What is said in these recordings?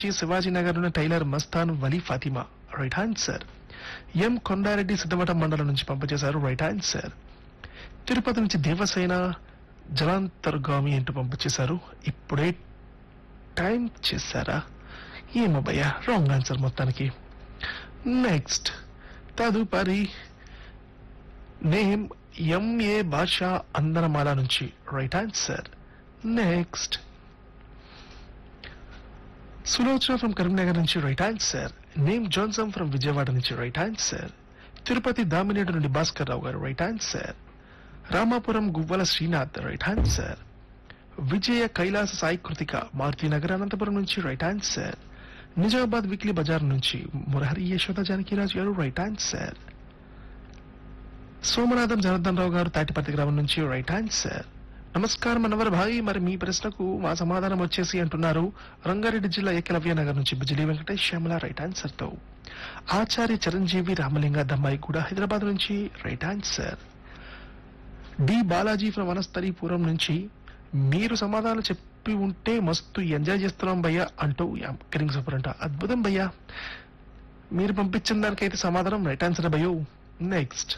శివాజీ నగర్ నుండి tailor Mastan Vali Fatima right answer M Kondareddy Siddhamatham మండలం నుంచి పంపించేశారు రైట్ ఆన్సర్ తిరుపతి నుంచి దేవసేన జలాంతర్గామి అంటూ పంపించేశారు ఇప్పుడే టైం చేశారా ఏమో భయ్యా రాంగ్ ఆన్సర్ మొత్తానికి నెక్స్ట్ తదుపరి నేమ్ ఎంఏ భాష అందనమాల నుంచి right answer next Sulochana from Karimnagar నుంచి right answer name Johnson from Vijayawada నుంచి రైట్ ఆన్సర్ తిరుపతి దామినేడు నుండి Bhaskar Rao garu right answer Ramapuram Guvvala Srinath right answer Vijaya Kailasa Sai Krithika Maruthinagar Anantapuram నుంచి రైట్ ఆన్సర్ నిజామాబాద్ వీక్లీ బజార్ నుంచి మురహరి యశోద జానకిరాజు గారు రైట్ ఆన్సర్ సోమనాథం జనార్దన్ రావు గారు తాటిపర్తి గ్రామం నుంచి రైట్ ఆన్సర్ నమస్కారం అనవర్ భాయ్ మరి మీ ప్రశ్నకు మా సమాధానం వచ్చేసి అంటున్నారు రంగారెడ్డి జిల్లా ఏకలవ్య నగర్ నుంచి బిజిలీ వెంకటేష్ శ్యామల రైట్ ఆన్సర్ తో ఆచార్య చిరంజీవి రామలింగ దమ్మాయి కూడా హైదరాబాద్ నుంచి right answer D Balaji from Vanasthalipuram నుంచి మీరు సమాధానం చెప్పి ఉంటే మస్తు ఎంజాయ్ చేస్తున్నాం భయ్యా అంటూ కిరింగ్ సూపర్ అంట అద్భుతం భయ్యా మీరు పంపించిన దానికైతే సమాధానం రైట్ ఆన్సర్ భయ్యో నెక్స్ట్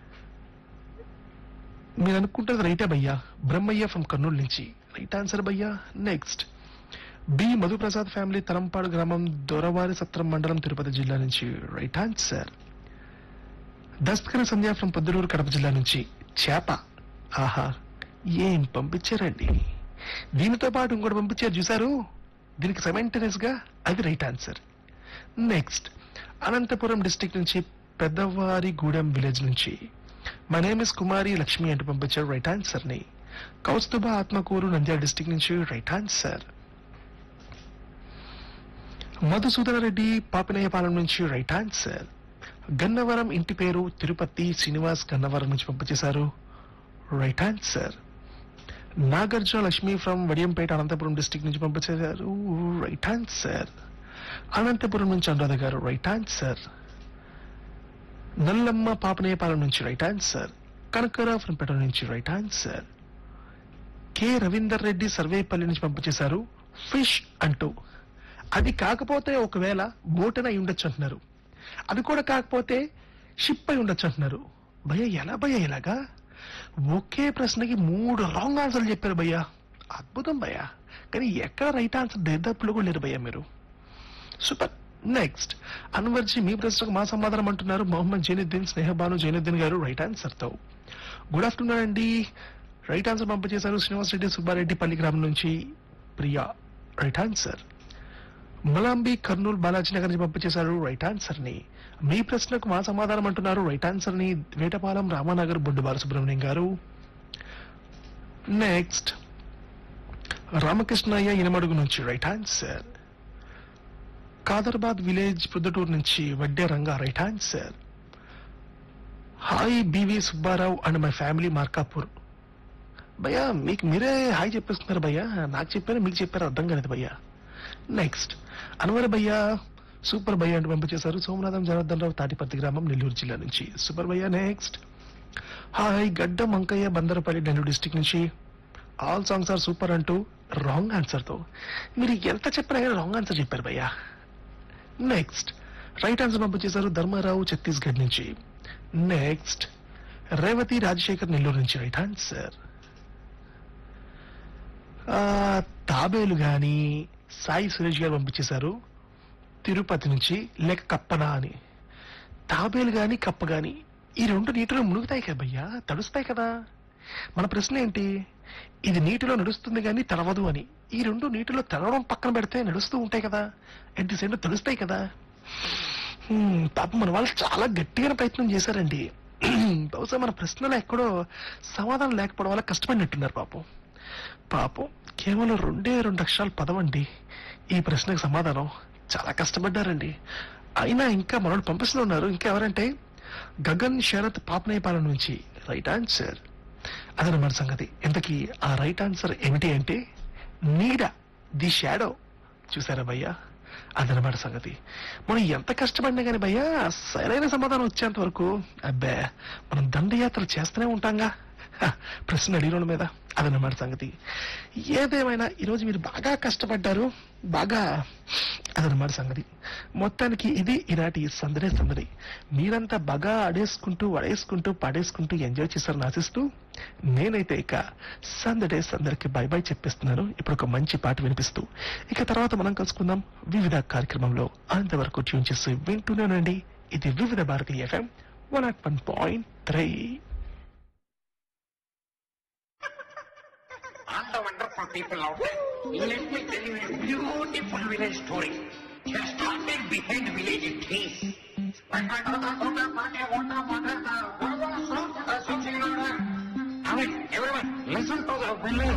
మీరు అనుకుంటుంది రైటే భయ్యా బ్రహ్మయ్య ఫ్రమ్ కర్నూలు నుంచి రైట్ ఆన్సర్ భయ్యా next B Madhuprasad family Thalampadu గ్రామం దొరవారి సత్రం మండలం తిరుపతి జిల్లా నుంచి right answer Dastakari Sandhya from Proddatur Kadapa జిల్లా నుంచి చేప ఆహా ఏం పంపించారండి దీనితో పాటు ఇంకోటి పంపించారు చూసారు దీనికి సెవెంటెనెస్ గా అది right answer next Anantapuram district నుంచి పెద్దవారిగూడెం విలేజ్ నుంచి my name is Kumari Lakshmi అంటూ పంపించారు రైట్ ఆన్సర్ ని కౌస్తుభ ఆత్మకూరు నంద్యాల డిస్ట్రిక్ట్ నుంచి రైట్ ఆన్సర్ మధుసూదన రెడ్డి పాపినేయపాలెం నుంచి రైట్ ఆన్సర్ గన్నవరం ఇంటి పేరు తిరుపతి శ్రీనివాస్ గన్నవరం నుంచి పంపించేశారు right answer Nagarjuna Lakshmi from Vadiyampeta Anantapuram district నుంచి పంపించేశారు రైట్ ఆన్సర్ అనంతపురం నుంచి అనురాధ గారు రైట్ ఆన్సర్ నల్లమ్మ పాపనేపాలెం నుంచి right answer Kanakara from Peta నుంచి right answer K Ravinder Reddy Sarvepalli నుంచి పంపించేశారు ఫిష్ అంటూ అది కాకపోతే ఒకవేళ బోట్ అయి ఉండొచ్చు అంటున్నారు అది కూడా కాకపోతే షిప్ అయి ఉండొచ్చు అంటున్నారు భయ్య ఎలా భయ్య ఇలాగా ఒకే ప్రశ్నకి మూడు రాంగ్ ఆన్సర్లు చెప్పారు భయ్య అద్భుతం భయ్య కానీ ఎక్కడ రైట్ ఆన్సర్ దరిదాపులో కూడా లేరు భయ్య మీరు సూపర్ నెక్స్ట్ అన్వర్జీ మీ ప్రశ్నకు మా సమాధానం అంటున్నారు మొహమ్మద్ జైనుద్దీన్ స్నేహబాను జైనుద్దీన్ గారు రైట్ ఆన్సర్ తో గుడ్ ఆఫ్టర్నూన్ అండి రైట్ ఆన్సర్ పంపించేశారు శ్రీనివాస్ రెడ్డి సుబ్బారెడ్డి పల్లి గ్రామం నుంచి ప్రియా రైట్ ఆన్సర్ మలాంబి కర్నూలు బాలాజీ నగర్ నుంచి పంపించేశారు రైట్ ఆన్సర్ ని మీ ప్రశ్నకు మా సమాధానం అంటున్నారు రైట్ ఆన్సర్ ని వేటపాలెం రామానగర్ బొడ్డు బాలసుబ్రహ్మణ్యం గారు నెక్స్ట్ రామకృష్ణయ్య ఇనమడుగు నుంచి right answer Kadarbad village Proddatur నుంచి Vadde Ranga right answer hi B V Subbarao and my family Markapur భయ్యా మీకు మీరే హాయ్ చెప్పేస్తున్నారు భయ్యా నాకు చెప్పారు మీకు చెప్పారు అర్థం కాలేదు భయ్యా నెక్స్ట్ అన్వర్ భయ్యా సూపర్ భయ్యా అంటూ పంపించేశారు సోమనాథం జనార్దన్ రావు తాటిపర్తి గ్రామం నెల్లూరు జిల్లా నుంచి సూపర్ భయ్యా next hi Gadda Mankaiah Bandarapalli Nellore district నుంచి ఆల్ సాంగ్స్ ఆర్ సూపర్ అంటూ రాంగ్ ఆన్సర్ తో మీరు ఎంత చెప్పినా కానీ రాంగ్ ఆన్సర్ చెప్పారు భయ్యా నెక్స్ట్ రైట్ ఆన్సర్ పంపించేశారు ధర్మారావు ఛత్తీస్గఢ్ నుంచి నెక్స్ట్ రేవతి రాజశేఖర్ నెల్లూరు నుంచి రైట్ ఆన్సర్ ఆ, తాబేలు గాని సాయి సురేష్ గారు పంపించేశారు తిరుపతి నుంచి లేక కప్పనా అని తాబేలు గాని కప్ప గాని ఈ రెండు నీటిలో మునుగుతాయి కదా భయ్యా తడుస్తాయి కదా మన ప్రశ్న ఏంటి ఇది నీటిలో నడుస్తుంది కానీ తడవదు అని ఈ రెండు నీటిలో తడవడం పక్కన పెడితే నడుస్తూ ఉంటాయి కదా ఎట్ ది సేమ్ తడుస్తాయి కదా హ్మ్, పాపం మన వాళ్ళు చాలా గట్టిగా ప్రయత్నం చేశారండి బహుశా మన ప్రశ్నలో ఎక్కడో సమాధానం లేకపోవడం వల్ల కష్టపడినట్టున్నారు పాపం పాపం కేవలం రెండే రెండు అక్షరాలు పదవండి ఈ ప్రశ్నకు సమాధానం చాలా కష్టపడ్డారండి అయినా ఇంకా మనోడు పంపిస్తూ ఉన్నారు ఇంకా ఎవరంటే గగన్ శరత్ పాపనేపాలెం నుంచి రైట్ ఆన్సర్ అదనమాట సంగతి ఇంతకీ ఆ రైట్ ఆన్సర్ ఏమిటి అంటే నీడ ది షాడో చూసారా భయ్యా అదనమాట సంగతి మనం ఎంత కష్టపడినా కానీ భయ్యా సరైన సమాధానం వచ్చేంత వరకు అబ్బే మనం దండయాత్ర చేస్తూనే ఉంటాంగా హ, ప్రశ్న అడిగిన మీద అదన్నమాట సంగతి ఏదేమైనా ఈరోజు మీరు బాగా కష్టపడ్డారు బాగా అదన్నమాట సంగతి మొత్తానికి ఇది ఈనాటి సందడే సందడి మీరంతా బాగా అడేసుకుంటూ వడేసుకుంటూ పడేసుకుంటూ ఎంజాయ్ చేశారని ఆశిస్తూ నేనైతే ఇక సందడే సందడికి బై బై చెప్పేస్తున్నాను ఇప్పుడు ఒక మంచి పాట వినిపిస్తూ ఇక తర్వాత మనం కలుసుకుందాం వివిధ కార్యక్రమంలో అంతవరకు ట్యూన్ చేసి వింటూనేనండి ఇది Vividh Bharati FM one naught one point three all the wonderful people out there, let me tell you a beautiful village story. It started behind village trees. Everyone, listen to the village